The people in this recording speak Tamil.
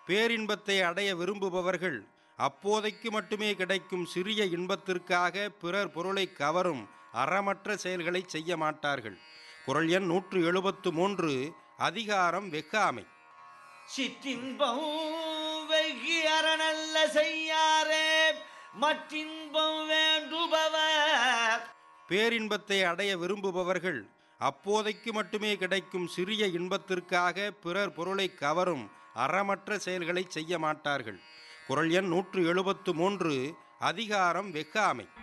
பேரின்பத்தை அடைய விரும்புபவர்கள் அப்போதைக்கு மட்டுமே கிடைக்கும் சிறிய இன்பத்திற்காக பிறர் பொருளை கவரும் அறமற்ற செயல்களை செய்ய மாட்டார்கள் குரல் எண் நூற்று எழுபத்து மூன்று அதிகாரம் வெக்காமை சிற்றின்பம் வெகு அறநல்ல செய்யாரே மற்றின்பம் வேண்டுபவர் பேரின்பத்தை அடைய விரும்புபவர்கள் அப்போதைக்கு மட்டுமே கிடைக்கும் சிறிய இன்பத்திற்காக பிறர் பொருளை கவரும் அறமற்ற செயல்களை செய்ய மாட்டார்கள் குரல் எண் நூற்று எழுபத்து மூன்று அதிகாரம் வெக்காமை